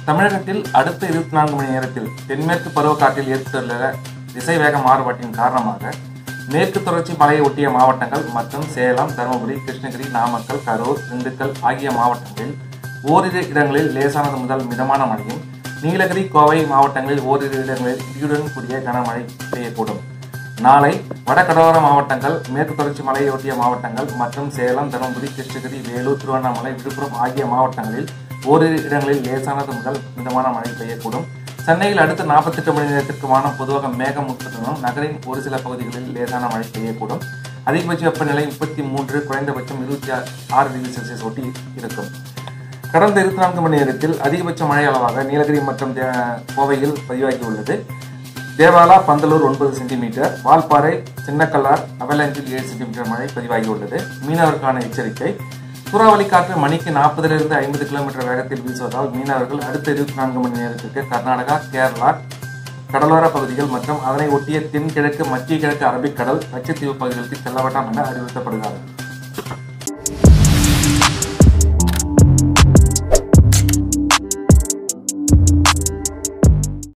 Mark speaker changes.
Speaker 1: தமிழகத்தில் அடுத்த இருபத்தி நான்கு மணி நேரத்தில் தென்மேற்கு பருவக்காற்றில் ஏற்பட்டுள்ள திசைவேக மாறுபாட்டின் காரணமாக மேற்கு தொடர்ச்சி மலையை ஒட்டிய மாவட்டங்கள் மற்றும் சேலம் தருமபுரி கிருஷ்ணகிரி நாமக்கல் கரூர் திண்டுக்கல் ஆகிய மாவட்டங்களில் ஓரிரு இடங்களில் லேசானது முதல் மிதமான மழையும் நீலகிரி கோவை மாவட்டங்களில் ஓரிரு இடங்களில் இடியுடன் கூடிய கனமழை பெய்யக்கூடும் நாளை வடகடலோர மாவட்டங்கள் மேற்கு தொடர்ச்சி மலையை ஒட்டிய மாவட்டங்கள் மற்றும் சேலம் தருமபுரி கிருஷ்ணகிரி வேலூர் திருவண்ணாமலை விழுப்புரம் ஆகிய மாவட்டங்களில் ஓரிரு இடங்களில் லேசானது முதல் மிதமான மழை பெய்யக்கூடும் சென்னையில் அடுத்த நாற்பத்தெட்டு மணி நேரத்திற்கு வானம் பொதுவாக மேகமூட்டத்துடனும் நகரின் ஒரு சில பகுதிகளில் லேசான மழை பெய்யக்கூடும் அதிகபட்ச வெப்பநிலை முப்பத்தி மூன்று குறைந்தபட்சம் இருபத்தி ஆறு டிகிரி செல்சியஸ் ஒட்டி இருக்கும் கடந்த இருபத்தி நான்கு மணி நேரத்தில் அதிகபட்ச மழை அளவாக நீலகிரி மற்றும் தே- கோவையில் பதிவாகியுள்ளது தேவாலா பந்தலூர் ஒன்பது சென்டிமீட்டர் வால்பாறை சின்னக்கல்லார் அவலாஞ்சில் ஏழு சென்டிமீட்டர் மழை பதிவாகியுள்ளது மீனவருக்கான எச்சரிக்கை சூறாவளி காற்று மணிக்கு நாற்பதிலிருந்து ஐம்பது கிலோமீட்டர் வேகத்தில் வீசுவதால் மீனவர்கள் அடுத்த இருபத்தி நான்கு மணி நேரத்திற்கு கர்நாடகா கேரளா கடலோர பகுதிகள் மற்றும் அதனை ஒட்டிய தென்கிழக்கு மத்திய கிழக்கு அரபிக்கடல் லட்சத்தீவு பகுதிகளுக்கு செல்ல வேண்டாம் என அறிவுறுத்தப்படுகிறார்கள்